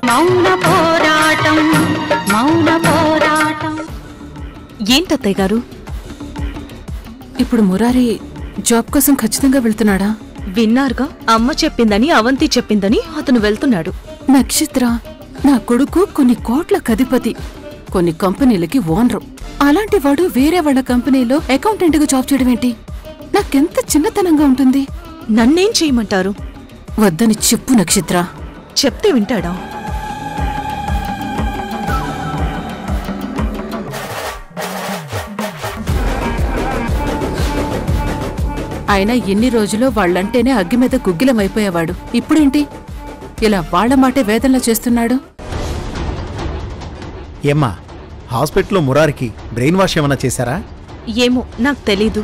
మౌన పోరాటం మౌన పోరాటం ఏంటత్తయ్య గారు ఇప్పుడు మురారి జాబ్ కోసం ఖచ్చితంగా వెళ్తున్నాడా విన్నారుగా అమ్మ చెప్పిందని అవంతి చెప్పిందని అతను వెళ్తున్నాడు నక్షత్ర నా కొడుకు కొన్ని కోట్ల కధిపతి కొన్ని కంపెనీలకి ఓనరు అలాంటి వాడు వేరే వాళ్ళ కంపెనీలో అకౌంటెంట్ గా జాబ్ చేయడం ఏంటి నాకెంత చిన్నతనంగా ఉంటుంది నన్నేం చేయమంటారు వద్దని చెప్పు నక్షత్ర చెప్తే వింటాడా అయినా ఎన్ని రోజులు వాళ్ళంటేనే అగ్గి మీద గుగ్గిలమైపోయేవాడు ఇప్పుడేంటి ఇలా వాళ్ళ మాటే వేదనలో చేస్తున్నాడు ఏమ్మా హాస్పిటల్లో మురారికి బ్రెయిన్ వాష్ ఏమైనా చేశారా ఏమో నాకు తెలీదు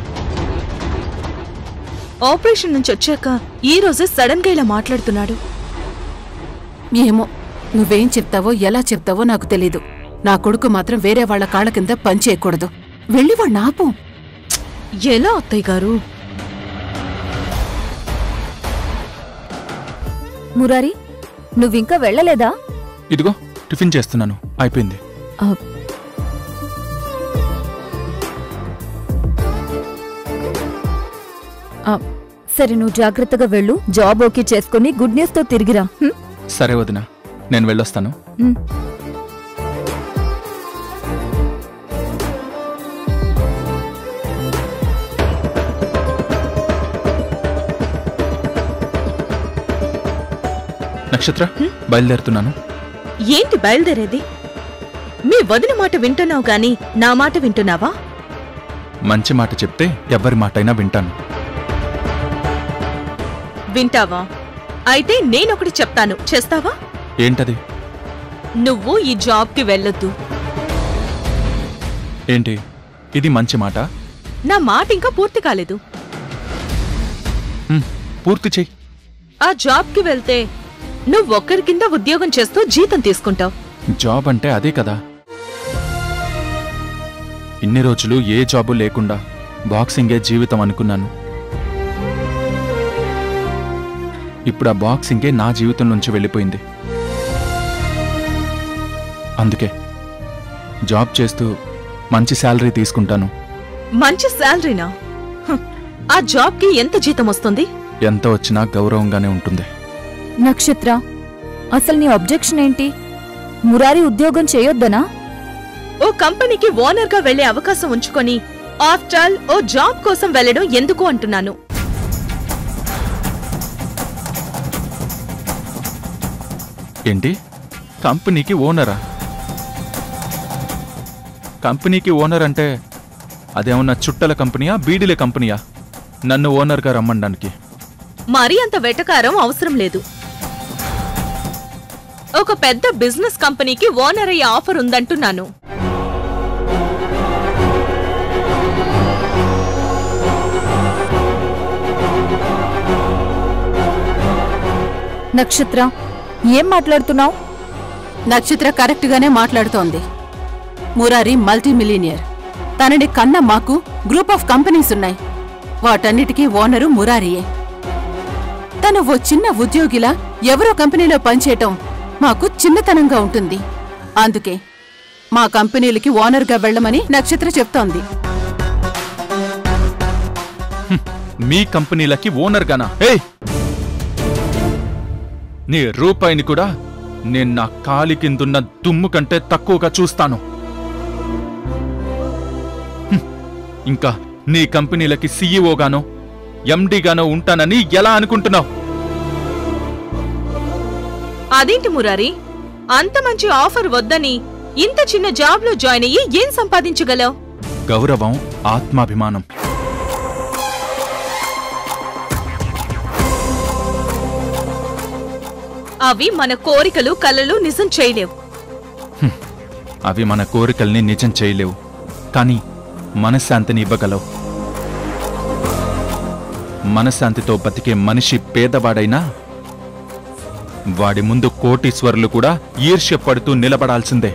ఆపరేషన్ నుంచి వచ్చాక ఈ రోజే సడన్ గా ఇలా మాట్లాడుతున్నాడు ఏమో నువ్వేం చెప్తావో ఎలా చెప్తావో నాకు తెలీదు నా కొడుకు మాత్రం వేరే వాళ్ళ కాళ్ళ కింద పనిచేయకూడదు వెళ్ళి వాడు నాపు ఎలా అత్తయ్య గారు మురారి నువ్వింకా వెళ్ళలేదా ఇదిగో టిఫిన్ చేస్తున్నాను అయిపోయింది ఆ, ఆ, సరే నువ్వు జాగ్రత్తగా వెళ్ళు జాబ్ ఓకే చేసుకుని గుడ్ న్యూస్ తో తిరిగిరా హ్మ్? సరే వదిన నేను వెళ్ళొస్తాను హ్మ్. నక్షత్ర బయలుదేరుతున్నాను ఏంటి బయలుదేరేది మీ వదిన మాట వింటున్నావు గాని నా మాట వింటున్నావా మంచి మాట చెప్తే ఎవరి మాటైనా వింటాను వింటావా అయితే నేనొకటి చెప్తాను చేస్తావా ఏంటది నువ్వు ఈ జాబ్కి వెళ్ళొద్దు ఏంటి ఇది మంచి మాట నా మాట ఇంకా పూర్తి కాలేదు హ్మ్, పూర్తి చెయ్యి ఆ జాబ్కి వెళ్తే నువ్వొక్కరి కింద ఉద్యోగం చేస్తూ జీతం తీసుకుంటావు జాబ్ అంటే అదే కదా ఇన్ని రోజులు ఏ జాబు లేకుండా బాక్సింగే జీవితం అనుకున్నాను ఇప్పుడు ఆ బాక్సింగే నా జీవితం నుంచి వెళ్ళిపోయింది అందుకే జాబ్ చేస్తూ మంచి శాలరీ తీసుకుంటాను మంచి శాలరీనా హ్, ఆ జాబ్కి ఎంత జీతం వస్తుంది ఎంత వచ్చినా గౌరవంగానే ఉంటుంది నక్షత్ర అసలు నీ అబ్జెక్షన్ ఏంటి మురారి ఉద్యోగం చేయొద్దనా ఓ కంపెనీకి ఓనర్గా వెళ్లే అవకాశం ఉంచుకొని ఆఫ్టర్ ఆల్ ఓ జాబ్ కోసం వెళ్ళడం ఎందుకు అంటున్నాను ఏంటి కంపెనీకి ఓనరా కంపెనీకి ఓనర్ అంటే అదేమన్నా చుట్టల కంపెనీయా బీడీల కంపెనీయా నన్ను ఓనర్గా రమ్మడానికి మరీ అంత వెటకారం అవసరం లేదు ఒక పెద్ద బిజినెస్ కంపెనీకి ఓనర్ అయ్యే ఆఫర్ ఉందంటున్నాను నక్షత్ర ఏం మాట్లాడుతున్నావు నక్షత్ర కరెక్ట్ గానే మాట్లాడుతోంది మురారి మల్టీ మిలీనియర్ తనని కన్న మాకు గ్రూప్ ఆఫ్ కంపెనీస్ ఉన్నాయి వాటన్నిటికీ ఓనరు మురారియే తను ఓ చిన్న ఉద్యోగిలా ఎవరో కంపెనీలో పనిచేయటం మాకు చిన్నతనంగా ఉంటుంది అందుకే మా కంపెనీలకి ఓనర్గా వెళ్ళమని నక్షత్ర చెప్తోంది మీ కంపెనీలకి ఓనర్గానా ఏయ్ నీ రూపాయిని కూడా నేను నా కాలి కిందున్న దుమ్ము కంటే తక్కువగా చూస్తాను హ్మ్. ఇంకా నీ కంపెనీలకి సీఈఓగానో ఎండీగానో ఉంటానని ఎలా అనుకుంటున్నావు అదేంటి మురారి అంత మంచి ఆఫర్ వద్దని ఇంత చిన్న జాబ్లో జాయిన్ అయ్యి ఏం సంపాదించగలవు గౌరవం ఆత్మాభిమానం అవి మన కోరికలు కలలు నిజం చేయలేవు అవి మన కోరికల్ని నిజం చేయలేవు కానీ మనశ్శాంతిని ఇవ్వగలవు మనశ్శాంతితో బతికే మనిషి పేదవాడైనా వాడి ముందు కోటీశ్వరులు కూడా ఈర్ష్య పడుతూ నిలబడాల్సిందే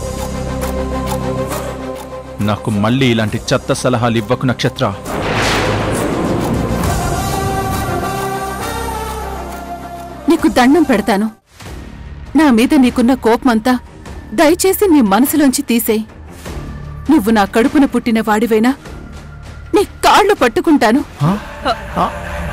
నాకు మళ్ళీ ఇలాంటి చెత్త సలహాలు ఇవ్వకు నక్షత్ర నీకు దండం పెడతాను నా మీద నీకున్న కోపమంతా దయచేసి నీ మనసులోంచి తీసేయ్ నువ్వు నా కడుపున పుట్టిన వాడివైనా నీ కాళ్ళు పట్టుకుంటాను ఆ? ఆ?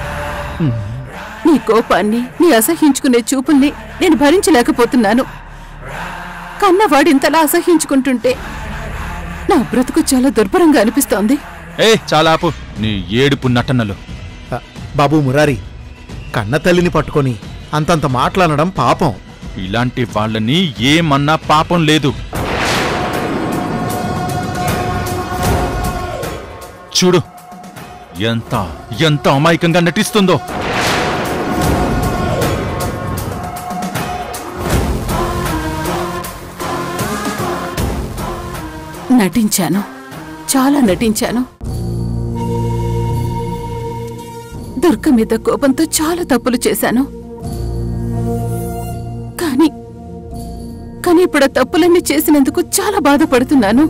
నీ కోపాన్ని నీ అసహించుకునే చూపుల్ని నేను భరించలేకపోతున్నాను కన్నవాడు ఇంతలా అసహించుకుంటుంటే నా బ్రతుకు చాలా దుర్భరంగా అనిపిస్తోంది ఏ చాలా ఆపు నీ ఏడుపు నటనలు ఆ, బాబు మురారి కన్న తల్లిని పట్టుకొని అంతంత మాట్లాడడం పాపం ఇలాంటి వాళ్ళని ఏమన్నా పాపం లేదు చూడు ఎంత ఎంత అమాయకంగా నటిస్తుందో నటించాను చాలా నటించాను దుర్గ మీద కోపంతో చాలా తప్పులు చేశాను కానీ కానీ ఇప్పుడు ఆ తప్పులన్నీ చేసినందుకు చాలా బాధపడుతున్నాను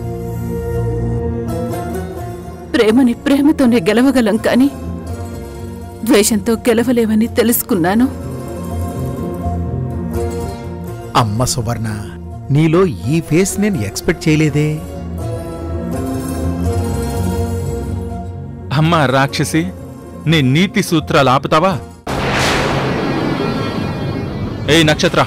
ప్రేమని ప్రేమతోనే గెలవగలం కానీ ద్వేషంతో గెలవలేమని తెలుసుకున్నాను అమ్మ సువర్ణ నీలో ఈ ఫేస్ నేను ఎక్స్పెక్ట్ చేయలేదే అమ్మా రాక్షసి నీ నీతి సూత్రాలు ఆపుతావా ఏ నక్షత్ర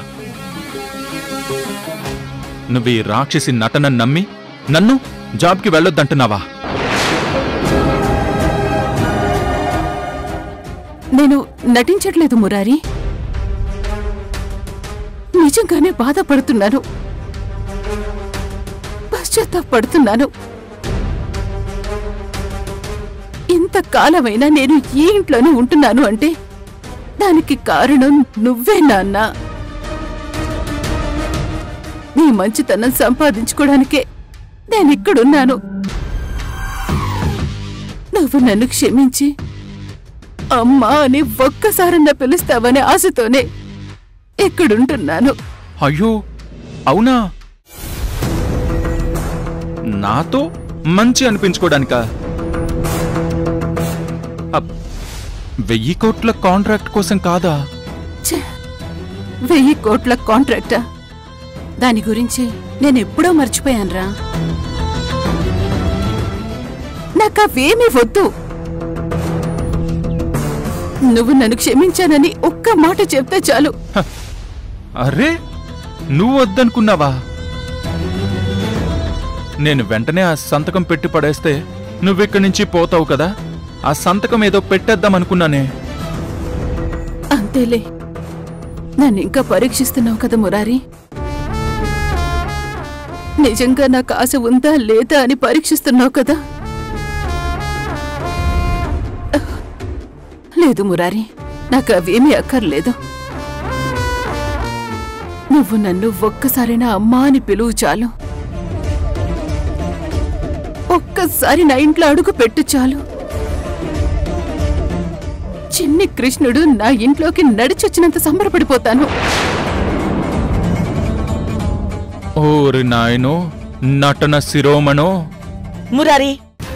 నువ్వు ఈ రాక్షసి నటన నమ్మి నన్ను జాబ్కి వెళ్ళొద్దంటున్నావా నేను నటించట్లేదు మురారి నిజంగానే బాధపడుతున్నాను పశ్చాత్తాపడుతున్నాను ఇంతకాలమైనా నేను ఈ ఇంట్లోనే ఉంటున్నాను అంటే దానికి కారణం నువ్వే నాన్న నీ మంచితనం సంపాదించుకోవడానికే నేను ఇక్కడున్నాను నువ్వు నన్ను క్షమించి అమ్మా అని ఒక్కసారన్నా పిలుస్తావనే ఆశతోనే ఇక్కడుంటున్నాను అయ్యో అవునా నాతో మంచి అనిపించుకోవడానికా అబ్, వెయ్యి కోట్ల కాంట్రాక్ట్ కోసం కాదా ఛే! వెయ్యి కోట్ల కాంట్రాక్టా దాని గురించి నేను ఎప్పుడో మర్చిపోయానురా నాకు అవేమీ వద్దు నువ్వు నన్ను క్షమించానని ఒక్క మాట చెప్తే చాలు అరే నువ్వు వద్దనుకున్నావా నేను వెంటనే ఆ సంతకం పెట్టి పడేస్తే నువ్విక్కడి నుంచి పోతావు కదా ఆ సంతకం ఏదో పెట్టేద్దామనుకున్నానే అంతేలే నన్ను ఇంకా పరీక్షిస్తున్నావు కదా మురారి నిజంగా నాకు ఆశ ఉందా లేదా అని పరీక్షిస్తున్నావు కదా లేదు మురారి నాకు అవేమీ అక్కర్లేదు నువ్వు నన్ను ఒక్కసారైనా అమ్మా అని పిలువు చాలు ఒక్కసారి నా ఇంట్లో అడుగు పెట్టు చాలు చిన్ని కృష్ణుడు నా ఇంట్లోకి నడిచొచ్చినంత సంబరపడిపోతాను ఓరి నాయనో నటన శిరోమణో మురారి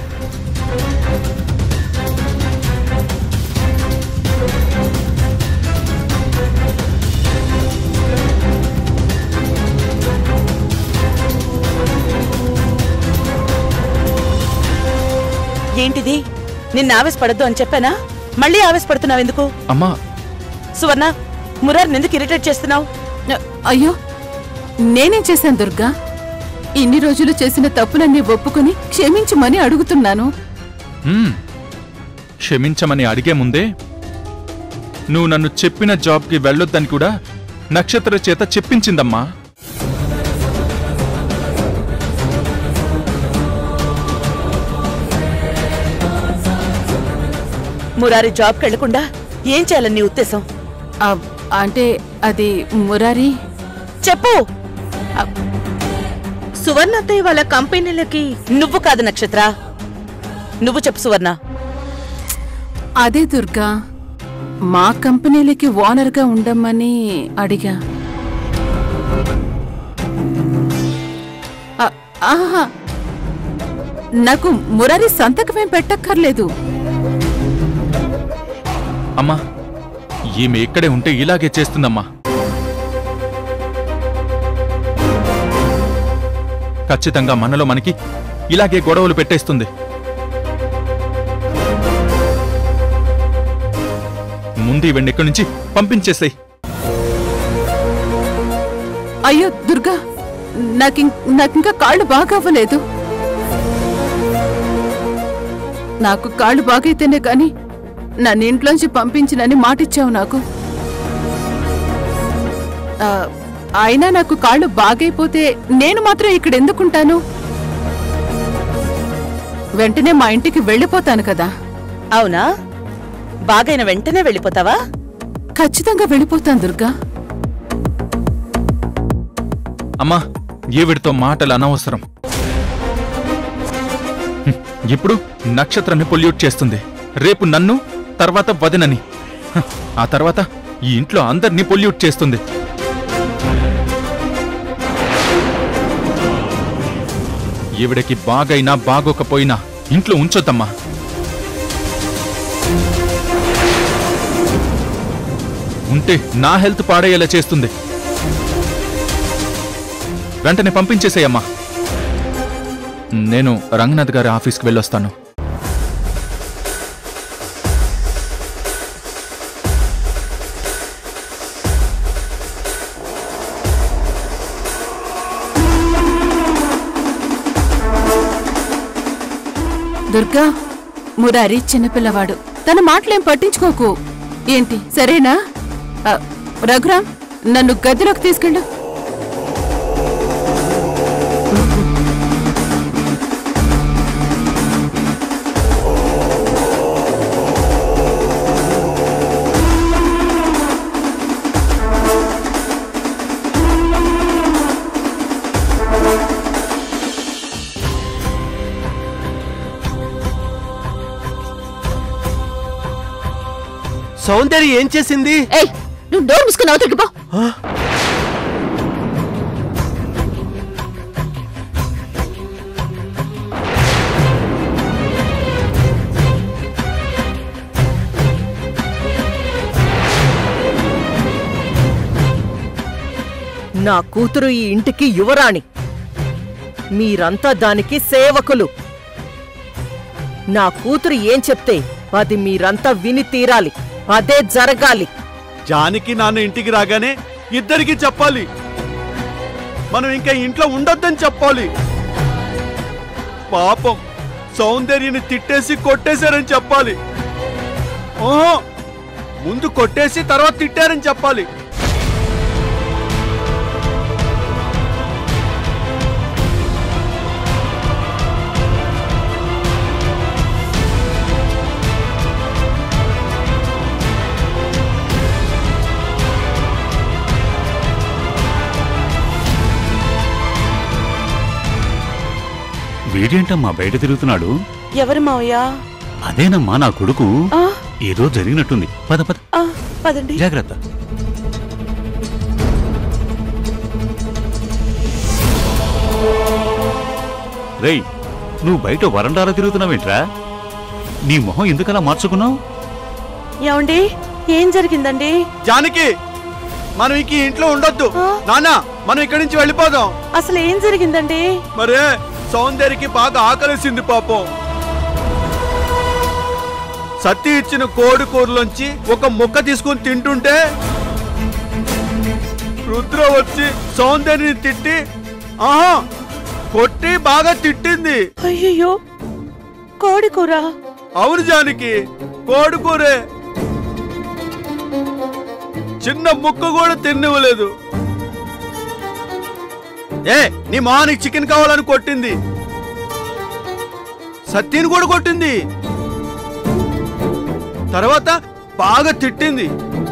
ఏంటిది నిన్న ఆవేశపడద్దు అని చెప్పానా మళ్ళీ ఆవేశపడుతున్నావు ఎందుకు అమ్మా సువర్ణ మురారిని ఎందుకు ఇరిటేట్ చేస్తున్నావు అయ్యో నేనేం చేశాను దుర్గా ఇన్ని రోజులు చేసిన తప్పులన్నీ ఒప్పుకొని క్షమించమని అడుగుతున్నాను మ్మ్. క్షమించమని అడిగే ముందే నువ్వు నన్ను చెప్పిన జాబ్కి వెళ్ళొద్దని కూడా నక్షత్ర చేత చెప్పించిందమ్మా మురారి జాబ్కి వెళ్లకుండా ఏం చేయాలని నీ ఉద్దేశం ఆ, అంటే అది మురారి చెప్పు సువర్ణత్తయ్య వాళ్ళ కంపెనీలకి నువ్వు కాదు నక్షత్ర నువ్వు చెప్పు సువర్ణ అదే దుర్గా మా కంపెనీలకి ఓనర్గా ఉండమని అడిగా ఆ, ఆహా నాకు మురారి సంతకమేం పెట్టక్కర్లేదు అమ్మా ఈమె ఇక్కడే ఉంటే ఇలాగే చేస్తుందమ్మా ఖచ్చితంగా మనలో మనకి ఇలాగే గొడవలు పెట్టేస్తుంది ముందు ఇవన్నీ ఇక్కడి నుంచి పంపించేసాయి అయ్యో దుర్గా నాకిం నాకింకా కాళ్ళు బాగా అవ్వలేదు నాకు కాళ్ళు బాగైతేనే కాని నన్ను ఇంట్లోంచి పంపించినని మాటిచ్చావు నాకు ఆ, అయినా నాకు కాళ్ళు బాగైపోతే నేను మాత్రం ఇక్కడ ఎందుకుంటాను వెంటనే మా ఇంటికి వెళ్ళిపోతాను కదా అవునా బాగైన వెంటనే వెళ్ళిపోతావా ఖచ్చితంగా వెళ్ళిపోతాను దుర్గా అమ్మా ఈవిడితో మాటలు అనవసరం హ్మ్, ఇప్పుడు నక్షత్రాన్ని పొల్యూట్ చేస్తుంది రేపు నన్ను తర్వాత వదినని హ, ఆ తర్వాత ఈ ఇంట్లో అందరినీ పొల్యూట్ చేస్తుంది ఈవిడకి బాగైనా బాగోకపోయినా ఇంట్లో ఉంచొద్దమ్మా ఉంటే నా హెల్త్ పాడయ్యేలా చేస్తుంది వెంటనే పంపించేసేయమ్మా నేను రంగనాథ్ గారి ఆఫీస్కి వెళ్ళొస్తాను దుర్గా మురారి చిన్నపిల్లవాడు తన మాటలేం పట్టించుకోకు ఏంటి సరేనా ఆ, రఘురామ్ నన్ను గదిలోకి తీసుకెళ్ళు సౌందర్య ఏం చేసింది ఏయ్ నువ్వు డోర్ మూసుకుని అవతలికి పో నా కూతురు ఈ ఇంటికి యువరాణి మీరంతా దానికి సేవకులు నా కూతురు ఏం చెప్తే అది మీరంతా విని తీరాలి అదే జరగాలి జానికి నాన్న ఇంటికి రాగానే ఇద్దరికి చెప్పాలి మనం ఇంకా ఇంట్లో ఉండొద్దని చెప్పాలి పాపం సౌందర్యని తిట్టేసి కొట్టేశారని చెప్పాలి ఓహో ముందు కొట్టేసి తర్వాత తిట్టారని చెప్పాలి వీడేంటమ్మా బయట తిరుగుతున్నాడు ఎవరు మావయ్య అదేనమ్మా నా కొడుకు ఆ, ఏదో జరిగినట్టుంది పద పద ఆ, పదండి జాగ్రత్త రేయ్ నువ్వు బయట వరండాలో తిరుగుతున్నావేంట్రా నీ మొహం ఎందుకలా మార్చుకున్నావు ఏమండి ఏం జరిగిందండి జానకి మనం ఇంక ఈ ఇంట్లో ఉండొద్దు ఆ? నాన్న మనం ఇక్కడి నుంచి వెళ్ళిపోదాం అసలు ఏం జరిగిందండి మరే సౌందర్యకి బాగా ఆకలేసింది పాపం సత్తి ఇచ్చిన కోడి కూరలోంచి ఒక ముక్క తీసుకుని తింటుంటే రుద్ర వచ్చి సౌందర్యని తిట్టి ఆహా కొట్టి బాగా తిట్టింది అయ్యయ్యో కోడి కూర అవును జానికి కోడి కూరే చిన్న ముక్క కూడా తినివ్వలేదు ఏ నీ మానికి చికెన్ కావాలని కొట్టింది సత్యని కూడా కొట్టింది తర్వాత బాగా తిట్టింది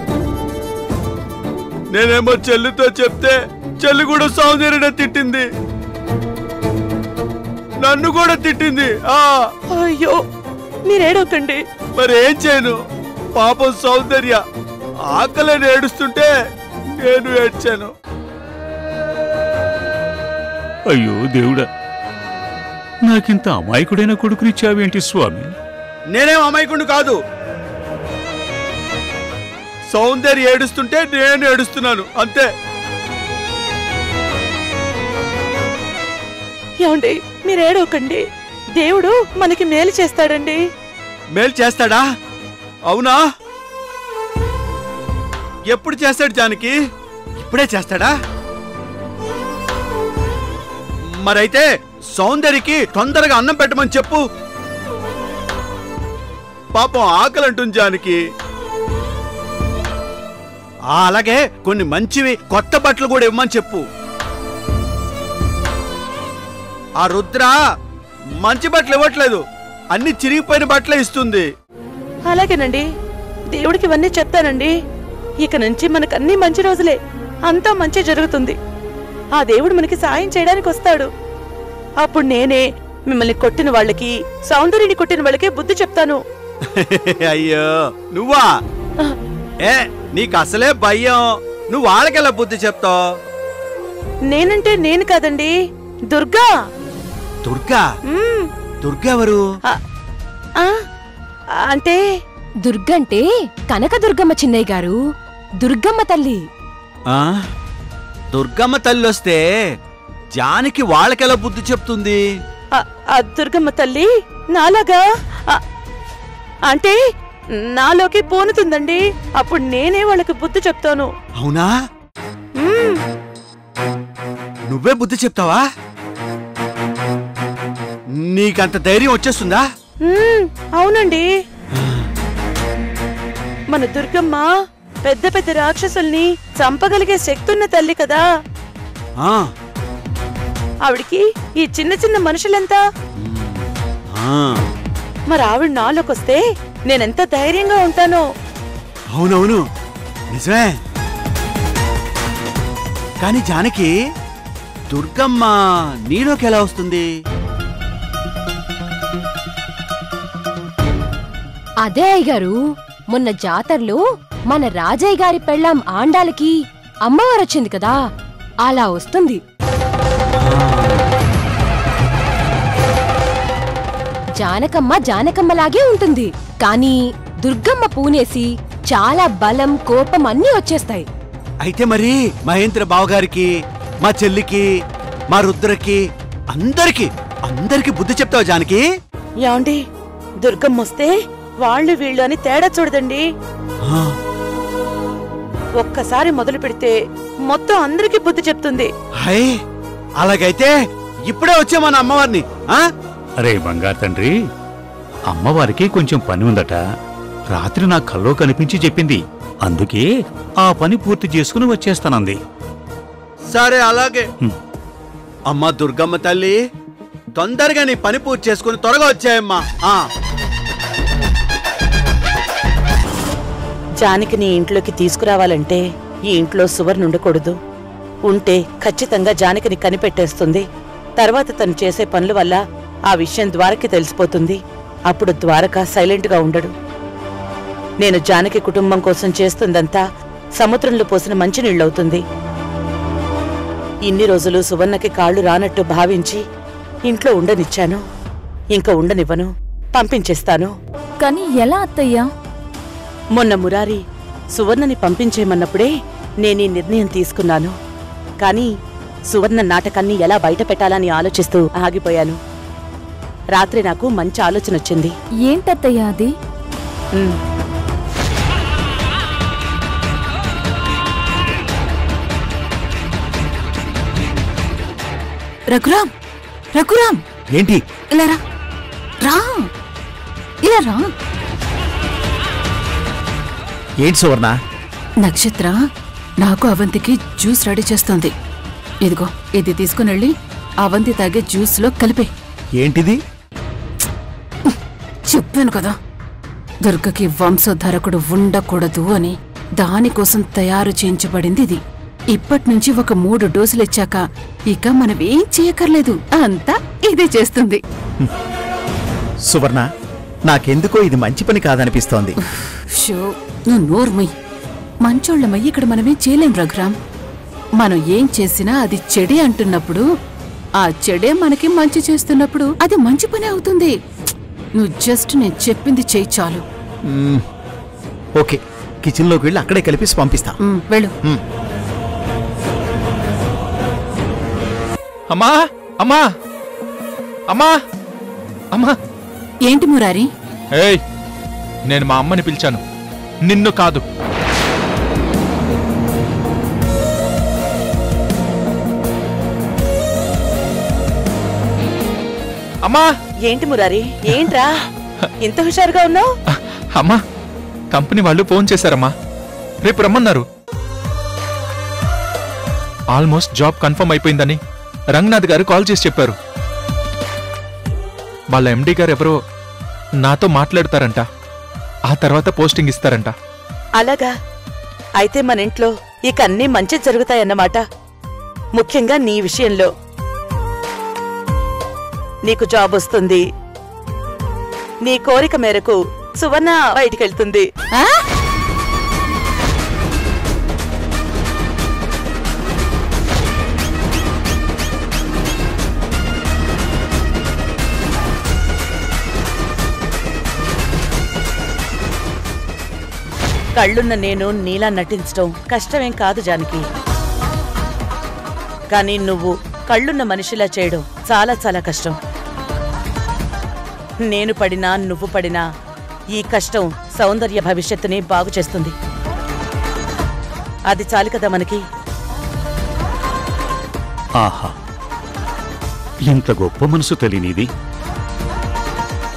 నేనేమో చెల్లితో చెప్తే చెల్లి కూడా సౌందర్యనే తిట్టింది నన్ను కూడా తిట్టింది ఆ అయ్యో మీరేడవకండి మరి ఏం చేయను పాపం సౌందర్య ఆకలని ఏడుస్తుంటే నేను ఏడ్చాను అయ్యో దేవుడా నాకింత అమాయకుడైన కొడుకునిచ్చావేంటి స్వామి నేనేం అమాయకుడు కాదు సౌందర్య ఏడుస్తుంటే నేను ఏడుస్తున్నాను అంతే ఏమండి మీరేడవకండి దేవుడు మనకి మేలు చేస్తాడండి మేలు చేస్తాడా అవునా ఎప్పుడు చేస్తాడు జానకి ఇప్పుడే చేస్తాడా మరైతే సౌందర్యకి తొందరగా అన్నం పెట్టమని చెప్పు పాపం ఆకలి అంటుంది జానకి ఆ, అలాగే కొన్ని మంచివి కొత్త బట్టలు కూడా ఇవ్వమని చెప్పు ఆ రుద్ర మంచి బట్టలు ఇవ్వట్లేదు అన్ని చిరిగిపోయిన బట్టలే ఇస్తుంది అలాగేనండి దేవుడికి ఇవన్నీ చెప్తానండి ఇక నుంచి మనకు అన్ని మంచి రోజులే అంతా మంచి జరుగుతుంది ఆ దేవుడు మనకి సాయం చేయడానికి వస్తాడు అప్పుడు నేనే మిమ్మల్ని కొట్టిన వాళ్ళకి సౌందర్యని కొట్టిన వాళ్ళకి బుద్ధి చెప్తాను అయ్యో నువ్వా ఏ నీకు అసలే భయం నువ్వు వాళ్ళకెలా బుద్ధి చెప్తావు నేనంటే నేను కాదండి దుర్గా దుర్గా మ్మ్. దుర్గా ఎవరు ఆ, అంటే దుర్గంటే కనకదుర్గమ్మ చిన్నయ్య గారు దుర్గమ్మ తల్లి ఆ దుర్గమ్మ తల్లి వస్తే జానికి వాళ్ళకెలా బుద్ధి చెప్తుంది ఆ, ఆ దుర్గమ్మ తల్లి నాలాగా ఆ, అంటే నాలోకి పోనుతుందండి అప్పుడు నేనే వాళ్ళకి బుద్ధి చెప్తాను అవునా మ్మ్. నువ్వే బుద్ధి చెప్తావా నీకంత ధైర్యం వచ్చేస్తుందా మ్మ్, అవునండి మన దుర్గమ్మ పెద్ద పెద్ద రాక్షసుల్ని చంపగలిగే శక్తి ఉన్న తల్లి కదా ఆ, ఆవిడికి ఈ చిన్న చిన్న మనుషులెంత ఆ, మరి ఆవిడ నాలోకొస్తే నేనెంత ధైర్యంగా ఉంటానో అవునవును నిజమే కానీ జానకి దుర్గమ్మ నీలోకి ఎలా వస్తుంది అదే అయ్యగారు మొన్న జాతరలో మన రాజయ్య గారి పెళ్ళాం ఆండాలకి అమ్మవారు వచ్చింది కదా అలా వస్తుంది జానకమ్మ జానకమ్మలాగే ఉంటుంది కానీ దుర్గమ్మ పూనేసి చాలా బలం కోపం అన్నీ వచ్చేస్తాయి అయితే మరి మహేంద్ర బావగారికి మా చెల్లికి మా రుద్రకి అందరికి అందరికి బుద్ధి చెప్తావు జానకి యాండి దుర్గమ్మ వస్తే వాళ్ళు వీళ్ళు అని తేడా చూడదండి ఆ, ఒక్కసారి మొదలు పెడితే మొత్తం అందరికీ బుద్ధి చెప్తుంది హై అలాగైతే ఇప్పుడే వచ్చే మన అమ్మవారిని ఆ అరే బంగారు తండ్రి అమ్మవారికి కొంచెం పని ఉందట రాత్రి నా కల్లో కనిపించి చెప్పింది అందుకే ఆ పని పూర్తి చేసుకుని వచ్చేస్తానంది సరే అలాగే హ్మ్. అమ్మా దుర్గమ్మ తల్లి తొందరగా నీ పని పూర్తి చేసుకుని త్వరగా వచ్చాయమ్మా ఆ జానికి నీ ఇంట్లోకి తీసుకురావాలంటే ఈ ఇంట్లో సువర్ణ ఉండకూడదు ఉంటే ఖచ్చితంగా జానకిని కనిపెట్టేస్తుంది తర్వాత తను చేసే పనుల వల్ల ఆ విషయం ద్వారకి తెలిసిపోతుంది అప్పుడు ద్వారక సైలెంట్గా ఉండడు నేను జానకి కుటుంబం కోసం చేస్తుందంతా సముద్రంలో పోసిన మంచినీళ్ళవుతుంది ఇన్ని రోజులు సువర్ణకి కాళ్ళు రానట్టు భావించి ఇంట్లో ఉండనిచ్చాను ఇంకా ఉండనివ్వను పంపించేస్తాను కానీ ఎలా అత్తయ్యా మొన్న మురారి సువర్ణని పంపించేయమన్నప్పుడే నేనీ నిర్ణయం తీసుకున్నాను కానీ సువర్ణ నాటకాన్ని ఎలా బయట పెట్టాలని ఆలోచిస్తూ ఆగిపోయాను రాత్రి నాకు మంచి ఆలోచన వచ్చింది ఏంటత్తయ్యా అది ఉమ్, రఘురామ్ రఘురామ్ ఏంటి ఇలా రా రా ఇలా రా ఏంటి సువర్ణ నక్షత్ర నాకు అవంతికి జ్యూస్ రెడీ చేస్తోంది ఇదిగో ఇది తీసుకుని వెళ్ళి అవంతి తాగే జ్యూస్లో కలిపే ఏంటిది చెప్పాను కదా దుర్గకి వంశోద్ధరకుడు ఉండకూడదు అని దానికోసం తయారు చేయించబడింది ఇది ఇప్పటి నుంచి ఒక మూడు డోసులు ఇచ్చాక ఇక మనం ఏం చేయక్కర్లేదు అంతా ఇదే చేస్తుంది సువర్ణ నాకెందుకో ఇది మంచి పని కాదనిపిస్తోంది షో నువ్వు నోర్మై మంచోళ్ళమయ్యి ఇక్కడ మనమేం చేయలేం రఘురామ్ మనం ఏం చేసినా అది చెడే అంటున్నప్పుడు ఆ చెడే మనకి మంచి చేస్తున్నప్పుడు అది మంచి పని అవుతుంది ప్చ్! నువ్వు జస్ట్ నేను చెప్పింది చేయి చాలు మ్మ్. ఓకే కిచెన్లోకి వెళ్ళి అక్కడే కలిపేసి పంపిస్తా ఉమ్, వెళ్ళు అమ్మా అమ్మా అమ్మా అమ్మా ఏంటి మురారి ఏయ్ నేను మా అమ్మని పిలిచాను నిన్ను కాదు అమ్మా ఏంటి మురారి ఏంట్రా ఇంత హుషారుగా ఉన్నావు అమ్మా కంపెనీ వాళ్ళు ఫోన్ చేశారమ్మా రేపు రమ్మన్నారు ఆల్మోస్ట్ జాబ్ కన్ఫర్మ్ అయిపోయిందని రంగనాథ్ గారు కాల్ చేసి చెప్పారు వాళ్ళ ఎండి గారు ఎవరో నాతో మాట్లాడతారంట ఆ తర్వాత పోస్టింగ్ ఇస్తారంట అలాగా అయితే మన ఇంట్లో ఇక అన్నీ మంచి జరుగుతాయన్నమాట ముఖ్యంగా నీ విషయంలో నీకు జాబ్ వస్తుంది నీ కోరిక మేరకు సువర్ణ బయటికెళ్తుంది కళ్ళున్న నేను నీలా నటించడం కష్టమేం కాదు జానకి కానీ నువ్వు కళ్ళున్న మనిషిలా చేయడం చాలా చాలా కష్టం నేను పడినా నువ్వు పడినా ఈ కష్టం సౌందర్య భవిష్యత్తుని బాగు చేస్తుంది అది చాలు కదా మనకి ఆహా ఇంత గొప్ప మనసు తెలియనిది